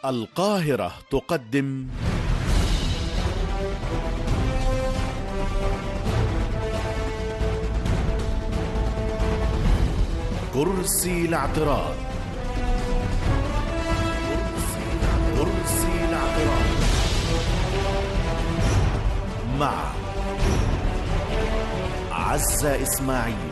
القاهرة تقدم كرسي الاعتراض كرسي الاعتراض مع عزة إسماعيل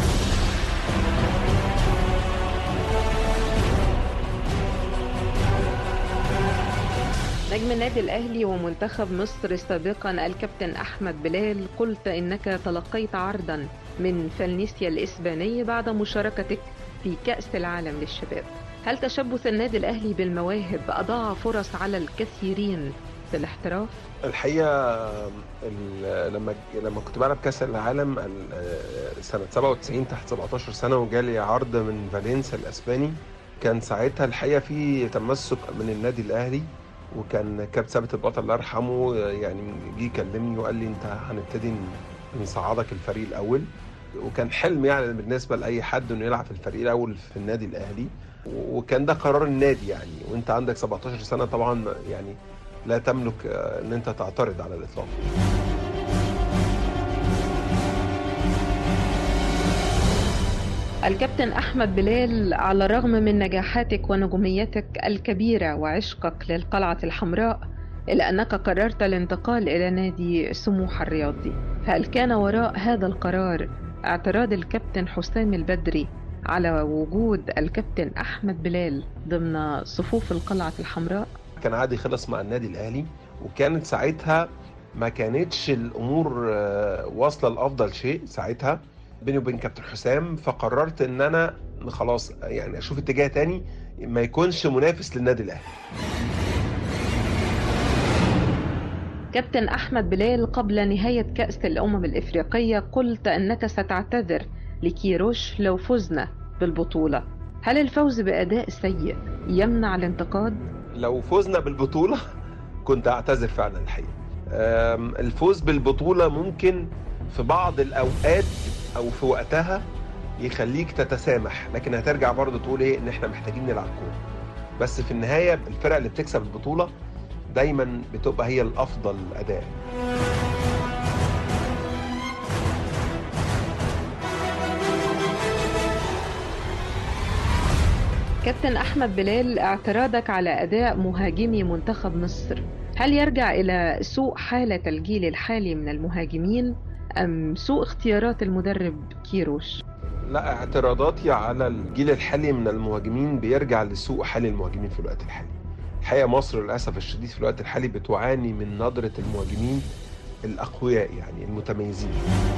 نجم النادي الأهلي ومنتخب مصر سابقا الكابتن أحمد بلال قلت إنك تلقيت عرضا من فالنيسيا الإسباني بعد مشاركتك في كأس العالم للشباب هل تشبث النادي الأهلي بالمواهب أضاع فرص على الكثيرين في الاحتراف؟ الحقيقه ال- لما لما كنت بلعب كاس العالم ال- سنه 97 تحت 17 سنه وجالي عرض من فالنسيا الاسباني كان ساعتها الحقيقه في تمسك من النادي الاهلي وكان كابتن ثابت البطل الله يرحمه يعني جه يكلمني وقال لي انت هنبتدي نصعدك الفريق الاول وكان حلم يعني بالنسبه لاي حد انه يلعب في الفريق الاول في النادي الاهلي وكان ده قرار النادي يعني وانت عندك 17 سنه طبعا يعني لا تملك آه، ان انت تعترض على الاطلاق الكابتن أحمد بلال على الرغم من نجاحاتك ونجوميتك الكبيرة وعشقك للقلعة الحمراء إلا أنك قررت الانتقال إلى نادي سموحة الرياضي هل كان وراء هذا القرار اعتراض الكابتن حسام البدري على وجود الكابتن أحمد بلال ضمن صفوف القلعة الحمراء؟ كان عادي خلص مع النادي الاهلي وكانت ساعتها ما كانتش الامور آه، واصله لافضل شيء ساعتها بيني وبين كابتن حسام فقررت ان انا خلاص يعني اشوف اتجاه تاني ما يكونش منافس للنادي الاهلي كابتن أحمد بلال قبل نهاية كأس الأمم الإفريقية قلت أنك ستعتذر لكيروش لو فزنا بالبطولة هل الفوز بأداء سيء يمنع الانتقاد؟ لو فزنا بالبطولة كنت أعتذر فعلا الحقيقة أم، الفوز بالبطولة ممكن في بعض الأوقات أو في وقتها يخليك تتسامح لكن هترجع برضه تقول إيه إن إحنا محتاجين نلعب كورة بس في النهاية الفرق اللي بتكسب البطولة دايما بتبقى هي الأفضل أداء كابتن أحمد بلال اعتراضك على أداء مهاجمي منتخب مصر هل يرجع إلى سوء حالة الجيل الحالي من المهاجمين أم سوء اختيارات المدرب كيروش؟ لا اعتراضاتي على الجيل الحالي من المهاجمين بيرجع لسوء حال المهاجمين في الوقت الحالي الحقيقه مصر للاسف الشديد في الوقت الحالي بتعاني من نظره المهاجمين الاقوياء يعني المتميزين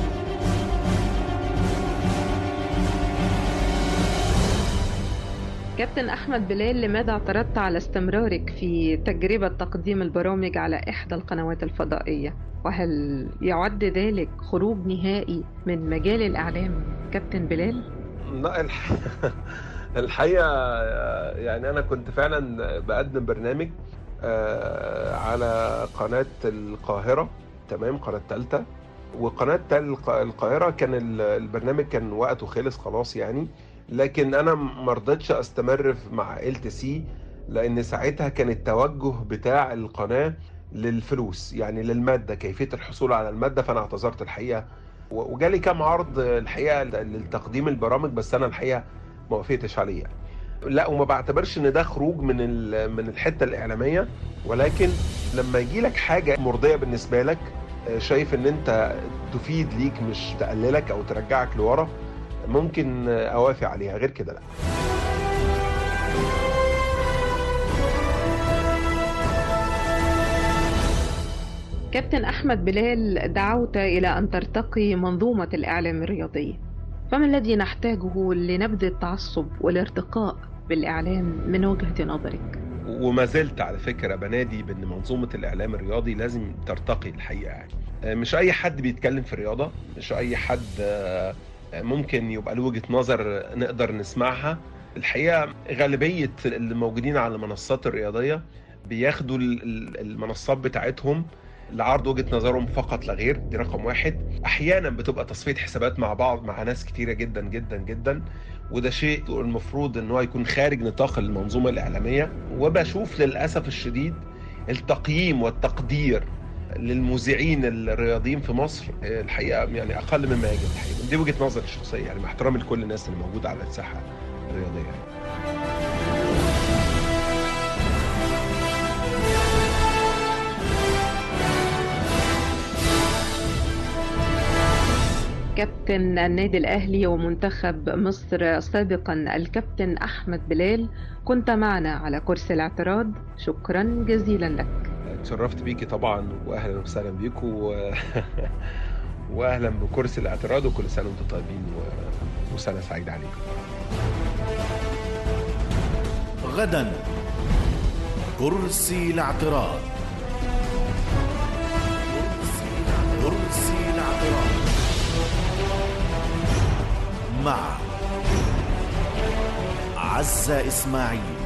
كابتن أحمد بلال لماذا اعترضت على استمرارك في تجربة تقديم البرامج على إحدى القنوات الفضائية؟ وهل يعد ذلك خروج نهائي من مجال الإعلام كابتن بلال؟ لا الح... الحقيقه يعني انا كنت فعلا بقدم برنامج آه، على قناه القاهره تمام قناه ثالثه وقناه تل- القاهره كان ال- البرنامج كان وقته خلص خلاص يعني لكن انا ما رضيتش استمر في- مع ال تي سي لان ساعتها كان التوجه بتاع القناه للفلوس يعني للماده كيفيه الحصول على الماده فانا اعتذرت الحقيقه و- وجالي كام عرض الحقيقه لتقديم البرامج بس انا الحقيقه ما وافقتش عليه يعني. لا وما بعتبرش ان ده خروج من ال- من الحته الاعلاميه ولكن لما يجي لك حاجه مرضيه بالنسبه لك آه، شايف ان انت تفيد ليك مش تقللك او ترجعك لورا ممكن آه، اوافق عليها غير كده لا كابتن أحمد بلال دعوت إلى أن ترتقي منظومة الإعلام الرياضي فما الذي نحتاجه لنبذ التعصب والارتقاء بالإعلام من وجهة نظرك؟ وما زلت على فكره بنادي بان منظومه الاعلام الرياضي لازم ترتقي الحقيقه يعني آه، مش اي حد بيتكلم في الرياضه مش اي حد آه، ممكن يبقى له وجهه نظر نقدر نسمعها الحقيقه غالبيه اللي موجودين على المنصات الرياضيه بياخدوا ال- ال- المنصات بتاعتهم لعرض وجهه نظرهم فقط لا غير دي رقم واحد احيانا بتبقى تصفيه حسابات مع بعض مع ناس كتيره جدا جدا جدا وده شيء المفروض ان هو يكون خارج نطاق المنظومه الاعلاميه وبشوف للاسف الشديد التقييم والتقدير للمذيعين الرياضيين في مصر آه، الحقيقه يعني اقل مما يجب الحقيقه دي وجهه نظري الشخصيه يعني مع احترامي لكل الناس اللي موجوده على الساحه الرياضيه يعني. كابتن النادي الأهلي ومنتخب مصر سابقا الكابتن أحمد بلال كنت معنا على كرسي الاعتراض شكرا جزيلا لك اتشرفت بيكي طبعا واهلا وسهلا بيكم و... واهلا بكرسي الاعتراض وكل سنه وانتم طيبين و... وسنه سعيده عليكم غدا كرسي الاعتراض كرسي الاعتراض مع عزة إسماعيل